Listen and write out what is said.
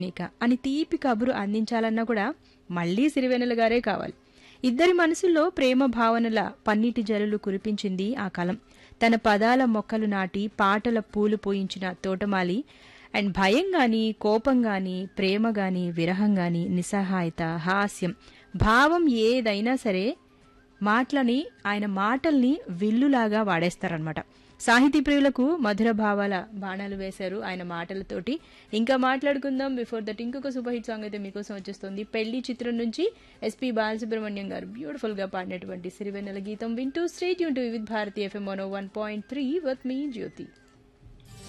నీక అని తీపి కబురు అందించాలన్నా కూడా మళ్ళీ సిరివెన్నెల గారే కావాలి ఇద్దరి మనసుల్లో ప్రేమ భావనల పన్నీటి జల్లులు కురిపించింది ఆ కలం తన పదాల మొక్కలు నాటి పాటల పూలు పోయించిన తోటమాలి అండ్ భయం గాని కోపం గాని ప్రేమ గాని విరహం గాని నిస్సహాయత హాస్యం భావం ఏదైనా సరే మాటలని ఆయన మాటల్ని విల్లులాగా వాడేస్తారనమాట సాహితీ ప్రియులకు మధుర భావాల బాణాలు వేశారు ఆయన మాటలతోటి ఇంకా మాట్లాడుకుందాం బిఫోర్ దట్ ఇంకొక సూపర్ హిట్ సాంగ్ అయితే మీకోసం వచ్చేస్తుంది పెళ్లి చిత్రం నుంచి ఎస్పి బాలసుబ్రహ్మణ్యం గారు బ్యూటిఫుల్ గా పాడినటువంటి సిరివెన్నెల గీతం వింటూ స్ట్రేట్ యూన్ to with Bharati FM one point three with మీ జ్యోతి